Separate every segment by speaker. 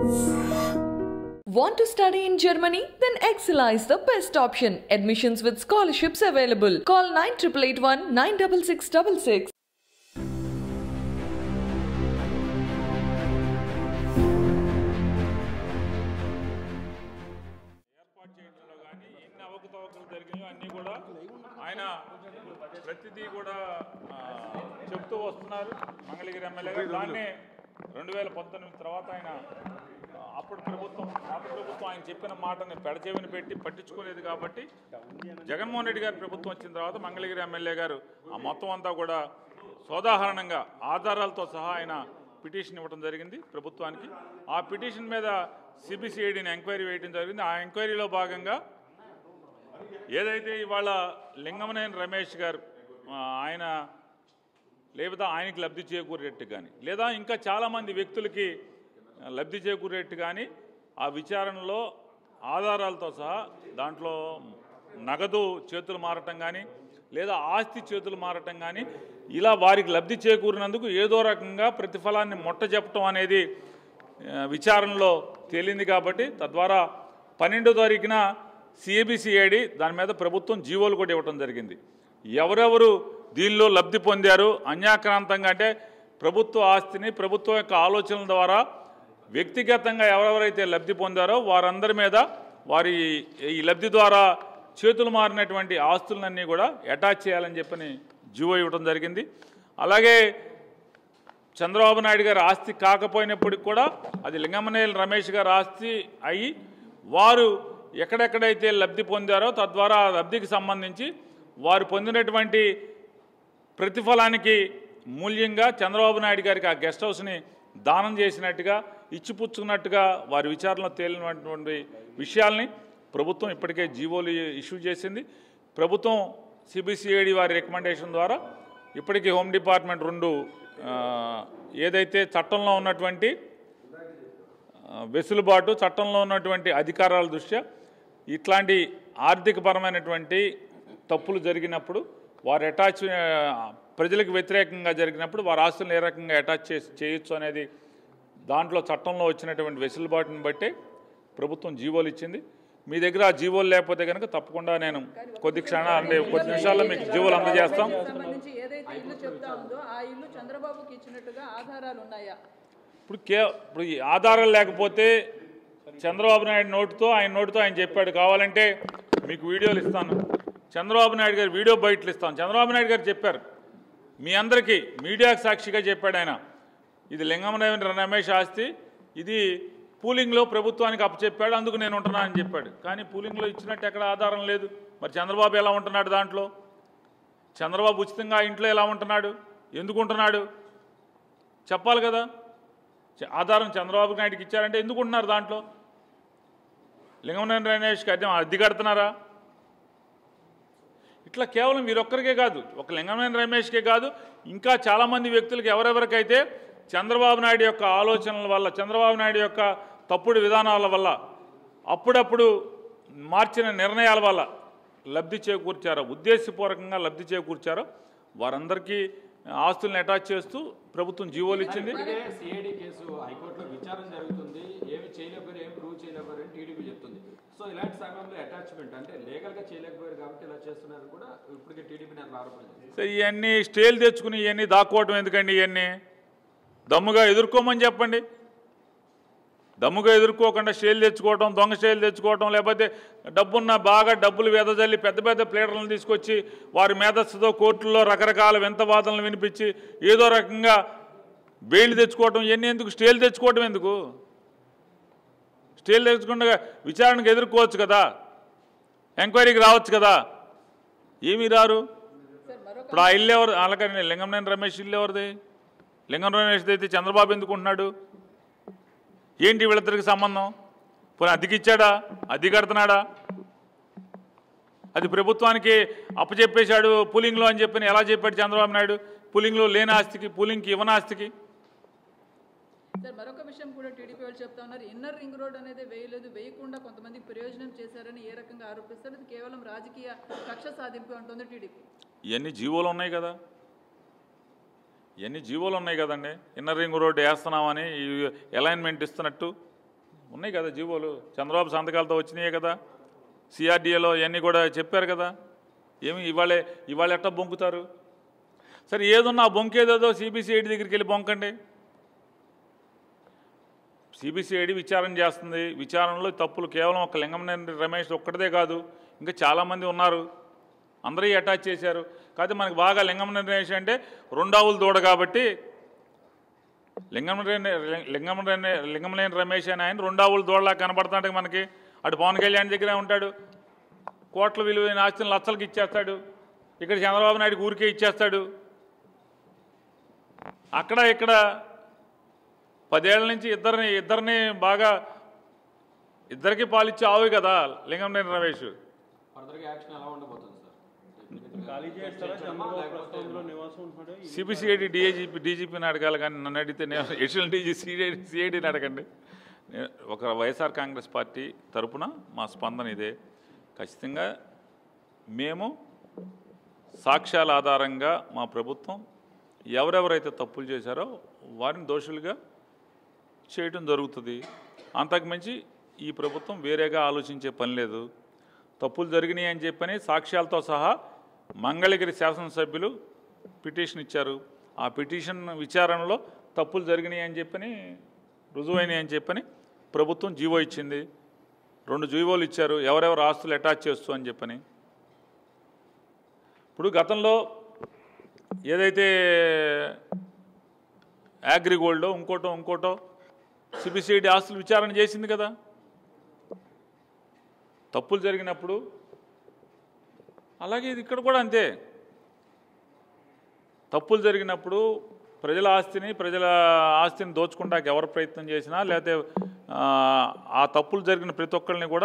Speaker 1: Want to study in Germany? Then Excella is the best option. Admissions with scholarships available. Call 9881 96666.
Speaker 2: ఏర్పాటు చేయడంలో కానీ ఎన్ని అవకతవకలు జరిగాయో అన్నీ కూడా ఆయన ప్రతిదీ కూడా ఆ, చెప్తూ వస్తున్నారు మంగళగిరి ఎమ్మెల్యే గారు దాన్నే రెండు వేల పంతొమ్మిది తర్వాత ఆయన ఆ, అప్పుడు ప్రభుత్వం పాత ప్రభుత్వం ఆయన చెప్పిన మాటని పెడచెవిని పెట్టి పట్టించుకోలేదు కాబట్టి జగన్మోహన్ రెడ్డి గారి ప్రభుత్వం వచ్చిన తర్వాత మంగళగిరి ఎమ్మెల్యే గారు ఆ మొత్తం అంతా కూడా సోదాహరణంగా ఆధారాలతో సహా ఆయన పిటిషన్ ఇవ్వడం జరిగింది ప్రభుత్వానికి ఆ పిటిషన్ మీద సిబిసిఐడిని ఎంక్వైరీ వేయడం జరిగింది ఆ ఎంక్వైరీలో భాగంగా ఏదైతే ఇవాళ లింగమనేని రమేష్ గారు ఆ, ఆయన లేదా ఆయనకి లబ్ధి చేకూరేట్టు కానీ లేదా ఇంకా చాలామంది వ్యక్తులకి ఆ, లబ్ధి చేకూరేట్టు కానీ ఆ విచారణలో ఆధారాలతో సహా దాంట్లో నగదు చేతులు మారటం కానీ లేదా ఆస్తి చేతులు మారటం కానీ ఇలా వారికి లబ్ధి చేకూరినందుకు ఏదో రకంగా ప్రతిఫలాన్ని మొట్ట చెప్పటం అనేది ఆ, విచారణలో తేలింది కాబట్టి తద్వారా పన్నెండో తారీఖున సిఏబిసిఐడి దాని మీద ప్రభుత్వం జీవోలు కూడా ఇవ్వటం జరిగింది ఎవరెవరు దీనిలో లబ్ధి పొందారు అన్యాక్రాంతంగా అంటే ప్రభుత్వ ఆస్తిని ప్రభుత్వం యొక్క ఆలోచనల ద్వారా వ్యక్తిగతంగా ఎవరెవరైతే లబ్ధి పొందారో వారందరి మీద వారి ఈ లబ్ధి ద్వారా చేతులు మారినటువంటి ఆస్తులన్నీ కూడా అటాచ్ చేయాలని చెప్పని జీవో ఇవ్వడం జరిగింది అలాగే చంద్రబాబు నాయుడు గారి ఆస్తి కాకపోయినప్పటికి కూడా అది లింగమనేని రమేష్ గారి ఆస్తి అయి వారు ఎక్కడెక్కడైతే లబ్ధి పొందారో తద్వారా ఆ లబ్ధికి సంబంధించి వారు పొందినటువంటి ప్రతిఫలానికి మూల్యంగా చంద్రబాబు నాయుడు గారికి ఆ గెస్ట్ హౌస్ని దానం చేసినట్టుగా ఇచ్చిపుచ్చుకున్నట్టుగా వారి విచారణలో తేలినటువంటి విషయాల్ని ప్రభుత్వం ఇప్పటికే జీవోలు ఇష్యూ చేసింది ప్రభుత్వం సిబిసిఐడి వారి రికమెండేషన్ ద్వారా ఇప్పటికీ హోమ్ డిపార్ట్మెంట్ రెండు ఆ, ఏదైతే చట్టంలో ఉన్నటువంటి ఆ, వెసులుబాటు చట్టంలో ఉన్నటువంటి అధికారాల దృష్ట్యా ఇట్లాంటి ఆర్థికపరమైనటువంటి తప్పులు జరిగినప్పుడు వారు అటాచ్ ఆ, ప్రజలకు వ్యతిరేకంగా జరిగినప్పుడు వారి ఆస్తులను ఏ రకంగా అటాచ్ చేసి చేయొచ్చు అనేది దాంట్లో చట్టంలో వచ్చినటువంటి వెసులుబాటుని బట్టే ప్రభుత్వం జీవోలు ఇచ్చింది మీ దగ్గర ఆ జీవోలు లేకపోతే కనుక తప్పకుండా నేను కొద్ది క్షణాలు అంటే కొద్ది నిమిషాల్లో మీకు జీవోలు అందజేస్తాం
Speaker 3: సంబంధించి ఏదైతే ఇల్లు చెప్తా ఉందో ఆ ఇల్లు చంద్రబాబుకి ఇచ్చినట్టుగా ఆధారాలు ఉన్నాయా
Speaker 2: ఇప్పుడు కే ఇప్పుడు ఈ ఆధారాలు లేకపోతే చంద్రబాబు నాయుడు నోటుతో ఆయన నోటుతో ఆయన చెప్పాడు కావాలంటే మీకు వీడియోలు ఇస్తాను చంద్రబాబు నాయుడు గారు వీడియో బయటలు ఇస్తాను చంద్రబాబు నాయుడు గారు చెప్పారు మీ అందరికీ మీడియాకు సాక్షిగా చెప్పాడు ఆయన ఇది లింగమనేని రమేష్ ఆస్తి ఇది పూలింగ్లో ప్రభుత్వానికి అప్పచెప్పాడు అందుకు నేను ఉంటున్నానని చెప్పాడు కానీ పూలింగ్లో ఇచ్చినట్టు ఎక్కడ ఆధారం లేదు మరి చంద్రబాబు ఎలా ఉంటున్నాడు దాంట్లో చంద్రబాబు ఉచితంగా ఆ ఇంట్లో ఎలా ఉంటున్నాడు ఎందుకు ఉంటున్నాడు చెప్పాలి కదా చ- ఆధారం చంద్రబాబు నాయుడుకి ఇచ్చారంటే ఎందుకు ఉంటున్నారు దాంట్లో లింగమనేని రమేష్కి అద్దె అద్దె కడుతున్నారా ఇట్లా కేవలం వీరొక్కరికే కాదు ఒక లింగమనేని రమేష్కే కాదు ఇంకా చాలామంది వ్యక్తులకు ఎవరెవరికైతే చంద్రబాబు నాయుడు యొక్క ఆలోచనల వల్ల చంద్రబాబు నాయుడు యొక్క తప్పుడు విధానాల వల్ల అప్పుడప్పుడు మార్చిన నిర్ణయాల వల్ల లబ్ధి చేకూర్చారో ఉద్దేశపూర్వకంగా లబ్ధి చేకూర్చారో వారందరికీ ఆస్తులను అటాచ్ చేస్తూ ప్రభుత్వం జీవోలు ఇచ్చింది
Speaker 4: ఇప్పటికే సిఐడి కేసు హైకోర్టులో విచారణ జరుగుతుంది ఏమి చేయలేకపోయారు ఏమి ప్రూవ్ చేయలేకపోయారు అని టీడీపీ చెప్తుంది సో ఇలాంటి సమయంలో అటాచ్మెంట్ అంటే లీగల్ గా చేయలేకపోయారు కాబట్టి ఇలా చేస్తున్నారు కూడా ఇప్పటికే టీడీపీ నేతలు ఆరోపణ చేస్తారు
Speaker 2: సో ఇవన్నీ స్టేలు తెచ్చుకుని ఇవన్నీ దాక్కోవటం ఎందుకండి ఇవన్నీ దమ్ముగా ఎదుర్కోమని చెప్పండి దమ్ముగా ఎదుర్కోకుండా స్టేలు తెచ్చుకోవటం దొంగ స్టేలు తెచ్చుకోవటం లేకపోతే డబ్బున్న బాగా డబ్బులు వెదజల్లి పెద్ద పెద్ద ప్లేటర్లను తీసుకొచ్చి వారి మేధస్సుతో కోర్టుల్లో రకరకాల వింత వాదనలు వినిపించి ఏదో రకంగా బెయిల్ తెచ్చుకోవటం ఇవన్నీ ఎందుకు స్టేలు తెచ్చుకోవటం ఎందుకు స్టేలు తెచ్చుకుండగా విచారణకు ఎదుర్కోవచ్చు కదా ఎంక్వైరీకి రావచ్చు కదా ఏమీ రారు
Speaker 3: సార్ మరొక
Speaker 2: ఇప్పుడు ఆ ఇల్లు ఎవరు అలాగని లింగంనేని రమేష్ ఇల్లు ఎవరిది లింగం రమేష్ అయితే చంద్రబాబు ఎందుకు ఉంటున్నాడు ఏంటి వీళ్ళిద్దరికి సంబంధం పోనీ అద్దెకిచ్చాడా అద్దె కడుతున్నాడా అది ప్రభుత్వానికి అప్పచెప్పేశాడు పూలింగ్లో అని చెప్పి ఎలా చెప్పాడు చంద్రబాబు నాయుడు పూలింగ్లో లేని ఆస్తికి పూలింగ్కి ఇవ్వని ఆస్తికి
Speaker 3: సార్ మరొక విషయం కూడా టీడీపీ వాళ్ళు చెప్తా ఉన్నారు ఇన్నర్ రింగ్ రోడ్ అనేది వేయలేదు వేయకుండా కొంతమంది ప్రయోజనం చేశారని ఏ రకంగా ఆరోపిస్తారు ఇది కేవలం రాజకీయ కక్ష సాధింపు అంటుంది టీడీపీ
Speaker 2: ఇవన్నీ జీవోలు ఉన్నాయి కదా ఇవన్నీ జీవోలు ఉన్నాయి కదండి ఇన్నర్ రింగ్ రోడ్డు వేస్తున్నామని ఈ అలైన్మెంట్ ఇస్తున్నట్టు ఉన్నాయి కదా జీవోలు చంద్రబాబు సంతకాలతో వచ్చినాయే కదా సిఆర్డీఏలో ఇవన్నీ కూడా చెప్పారు కదా ఏమి ఇవాళే ఇవాళ ఎట్టా బొంకుతారు సరే ఏదున్నా ఆ బొంకేదేదో సిబిసిఐడి దగ్గరికి వెళ్ళి బొంకండి సిబిసిఐడి విచారణ చేస్తుంది విచారణలో తప్పులు కేవలం ఒక లింగంనేని రమేష్ ఒక్కటిదే కాదు ఇంకా చాలామంది ఉన్నారు అందరూ అటాచ్ చేశారు కాకపోతే మనకి బాగా లింగంనేని రమేష్ అంటే రెండావులు దూడ కాబట్టి లింగంనేని లింగంనేని లింగంలేని రమేష్ అని ఆయన రెండావులు దూడలా కనబడుతుంటే మనకి అటు పవన్ కళ్యాణ్ దగ్గరే ఉంటాడు కోట్ల విలువైన ఆస్తిని లక్షలకి ఇచ్చేస్తాడు ఇక్కడ చంద్రబాబు నాయుడుకి ఊరికే ఇచ్చేస్తాడు అక్కడ ఇక్కడ పదేళ్ల నుంచి ఇద్దరిని ఇద్దరిని బాగా ఇద్దరికి పాలిచ్చే ఆవు కదా లింగంనేని రమేష్
Speaker 4: ఫర్దర్గా యాక్షన్ ఎలా ఉండబోతుంది సార్
Speaker 5: ఖాళీ చేస్తారా చంద్రబాబు ప్రస్తుతంలో నివాసం ఉంటున్నాడు ఈ
Speaker 2: సిబిసిఐడి డిఐజీపీ డీజీపీని అడగాలి కానీ నన్ను అడిగితే నేను ఎడిషనల్ డీజీ సిఐడి సిఐడిని అడగండి నేను ఒక వైఎస్ఆర్ కాంగ్రెస్ పార్టీ తరపున మా స్పందన ఇదే ఖచ్చితంగా మేము సాక్ష్యాల ఆధారంగా మా ప్రభుత్వం ఎవరెవరైతే తప్పులు చేశారో వారిని దోషులుగా చేయటం జరుగుతుంది అంతకుమించి ఈ ప్రభుత్వం వేరేగా ఆలోచించే పని లేదు తప్పులు జరిగినాయి అని చెప్పని సాక్ష్యాలతో సహా మంగళగిరి శాసనసభ్యులు పిటిషన్ ఇచ్చారు ఆ పిటిషన్ విచారణలో తప్పులు జరిగినాయి అని చెప్పని రుజువైనాయి అని చెప్పని ప్రభుత్వం జీవో ఇచ్చింది రెండు జీవోలు ఇచ్చారు ఎవరెవరు ఆస్తులు అటాచ్ చేస్తూ అని చెప్పని ఇప్పుడు గతంలో ఏదైతే అగ్రిగోల్డో ఇంకోటో ఇంకోటో సిబిసిఐడి ఆస్తులు విచారణ చేసింది కదా తప్పులు జరిగినప్పుడు అలాగే ఇది ఇక్కడ కూడా అంతే తప్పులు జరిగినప్పుడు ప్రజల ఆస్తిని ప్రజల ఆస్తిని దోచుకుంటానికి ఎవరు ప్రయత్నం చేసినా లేకపోతే ఆ, ఆ తప్పులు జరిగిన ప్రతి ఒక్కరిని కూడా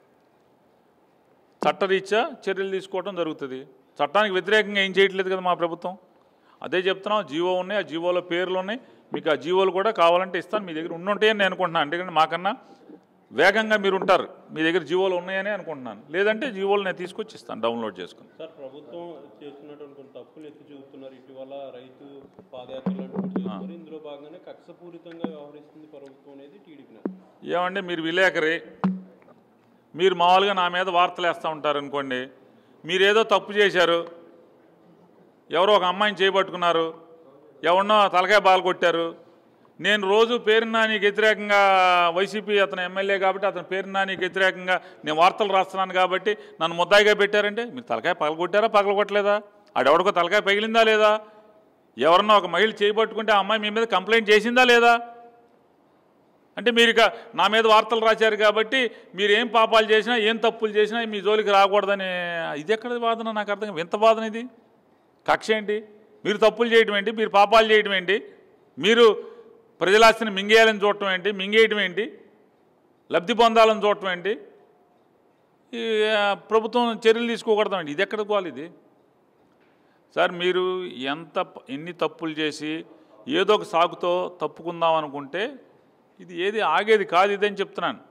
Speaker 2: చట్టరీత్యా చర్యలు తీసుకోవడం జరుగుతుంది చట్టానికి వ్యతిరేకంగా ఏం చేయట్లేదు కదా మా ప్రభుత్వం అదే చెప్తున్నాం జీవో ఉన్నాయి ఆ జీవోలో పేర్లు ఉన్నాయి మీకు ఆ జీవోలు కూడా కావాలంటే ఇస్తాను మీ దగ్గర ఉండుంటాయని నేను అనుకుంటున్నాను ఎందుకంటే మాకన్నా వేగంగా మీరు ఉంటారు మీ దగ్గర జీవోలు ఉన్నాయని అనుకుంటున్నాను లేదంటే జీవోలు నేను తీసుకొచ్చి ఇస్తాను డౌన్లోడ్ చేసుకుని
Speaker 5: సార్ ప్రభుత్వం చేస్తున్నటువంటి కొన్ని తప్పులు ఎత్తి చూపుతున్నారు ఇటీవల రైతు పాదయాత్ర లాంటివి కూడా చేస్తున్నారు ఇందులో భాగంగానే కక్షపూరితంగా వ్యవహరిస్తుంది ప్రభుత్వం అనేది టీడీపీ నేత
Speaker 2: ఏమండి మీరు విలేకరి మీరు మామూలుగా నా మీద వార్తలు వేస్తూ ఉంటారు అనుకోండి మీరేదో తప్పు చేశారు ఎవరో ఒక అమ్మాయిని చేయబట్టుకున్నారు ఎవరినో తలకాయ బాల్ కొట్టారు నేను రోజు పేరున్న నీకు వ్యతిరేకంగా వైసీపీ అతను ఎమ్మెల్యే కాబట్టి అతని పేరున్న నీకు వ్యతిరేకంగా నేను వార్తలు రాస్తున్నాను కాబట్టి నన్ను ముద్దాయిగా పెట్టారంటే మీరు తలకాయ పగలగొట్టారా పగలగొట్టలేదా ఆడెవడికో తలకాయ పగిలిందా లేదా ఎవరన్నా ఒక మహిళ చేయబట్టుకుంటే ఆ అమ్మాయి మీ మీద కంప్లైంట్ చేసిందా లేదా అంటే మీరు ఇక నా మీద వార్తలు రాశారు కాబట్టి మీరు ఏం పాపాలు చేసినా ఏం తప్పులు చేసినా మీ జోలికి రాకూడదని ఇది ఎక్కడ వాదన నాకు అర్థం కాదు. ఎంత వాదన ఇది కక్ష ఏంటి మీరు తప్పులు చేయడం ఏంటి మీరు పాపాలు చేయడం ఏంటి మీరు ప్రజలాస్తిని మింగేయాలని చూడటం ఏంటి మింగేయడం ఏంటి లబ్ధి పొందాలని చూడటం ఏంటి ఈ ఆ, ప్రభుత్వం చర్యలు తీసుకోకూడదండి ఇది ఎక్కడ పోవాలి ఇది సార్ మీరు ఎంత ప- ఎన్ని తప్పులు చేసి ఏదో ఒక సాకుతో తప్పుకుందాం అనుకుంటే ఇది ఏది ఆగేది కాదు ఇదని చెప్తున్నాను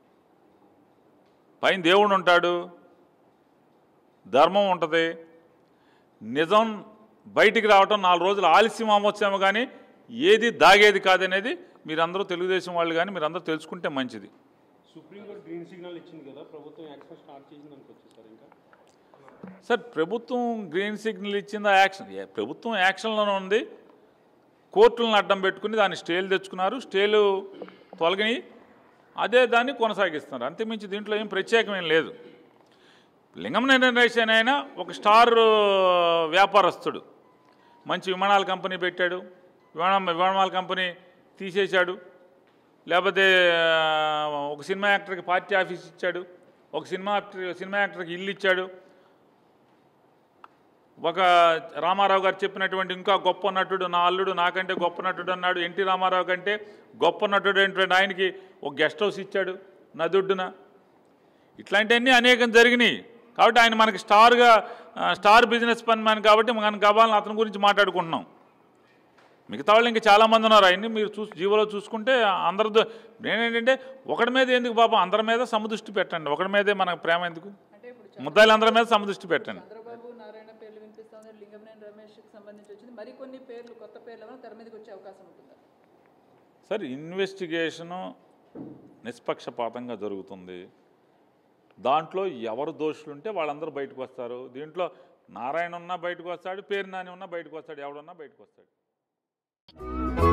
Speaker 2: పైన దేవుడు ఉంటాడు ధర్మం ఉంటుంది నిజం బయటికి రావటం నాలుగు రోజులు ఆలస్యం అవ్వచ్చేమో కానీ ఏది దాగేది కాదనేది మీరందరూ తెలుగుదేశం వాళ్ళు కానీ మీరందరూ తెలుసుకుంటే మంచిది
Speaker 5: సుప్రీంకోర్టు గ్రీన్ సిగ్నల్ ఇచ్చింది కదా ప్రభుత్వం యాక్షన్ స్టార్ట్ చేసింది అనుకోవచ్చు సార్ ఇంకా
Speaker 2: సార్ ప్రభుత్వం గ్రీన్ సిగ్నల్ ఇచ్చిందా యాక్షన్ ఏ, ప్రభుత్వం యాక్షన్లోనే ఉంది కోర్టులను అడ్డం పెట్టుకుని దాన్ని స్టేలు తెచ్చుకున్నారు స్టేలు తొలగిని అదే దాన్ని కొనసాగిస్తున్నారు అంతకుమించి దీంట్లో ఏం ప్రత్యేకమేం లేదు లింగంనేని నరేషన్ అయినా ఒక స్టార్ వ్యాపారస్తుడు మంచి విమానాల కంపెనీ పెట్టాడు విమానం విమానాల కంపెనీ తీసేశాడు లేకపోతే ఆ, ఒక సినిమా యాక్టర్కి పార్టీ ఆఫీస్ ఇచ్చాడు ఒక సినిమా యాక్టర్ సినిమా యాక్టర్కి ఇల్లు ఇచ్చాడు ఒక రామారావు గారు చెప్పినటువంటి ఇంకా గొప్ప నటుడు నా అల్లుడు నాకంటే గొప్ప నటుడు అన్నాడు ఎన్టీ రామారావు కంటే గొప్ప నటుడు అయినటువంటి ఆయనకి ఒక గెస్ట్ హౌస్ ఇచ్చాడు నదుడ్డున ఇట్లాంటివన్నీ అనేకం జరిగినాయి కాబట్టి ఆయన మనకి స్టార్గా ఆ, స్టార్ బిజినెస్ పని మ్యాన్ కాబట్టి మనం కావాలని అతని గురించి మాట్లాడుకుంటున్నాం మిగతా వాళ్ళు ఇంకా చాలామంది ఉన్నారు ఆయన్ని మీరు చూసి జీవోలో చూసుకుంటే అందరితో నేనేంటంటే ఒకడి మీద ఎందుకు పాపం అందరి మీద సమదృష్టి పెట్టండి ఒకడి మీదే మనకు ప్రేమ ఎందుకు
Speaker 3: అంటే ఇప్పుడు
Speaker 2: ముద్దాయిలు అందరి మీద సమదృష్టి పెట్టండి
Speaker 3: చంద్రబాబు నారాయణ పేర్లు వినిపిస్తుంది లింగంనేని రమేష్కి సంబంధించి వచ్చింది మరికొన్ని పేర్లు కొత్త పేర్లు ఏమైనా తెర మీదకి వచ్చే అవకాశం ఉంటుందా
Speaker 2: సార్ ఇన్వెస్టిగేషను నిష్పక్షపాతంగా జరుగుతుంది దాంట్లో ఎవరు దోషులుంటే వాళ్ళందరూ బయటకు వస్తారు దీంట్లో నారాయణ ఉన్నా బయటకు వస్తాడు పేరు నాని ఉన్నా బయటకు వస్తాడు ఎవడున్నా బయటకు వస్తాడు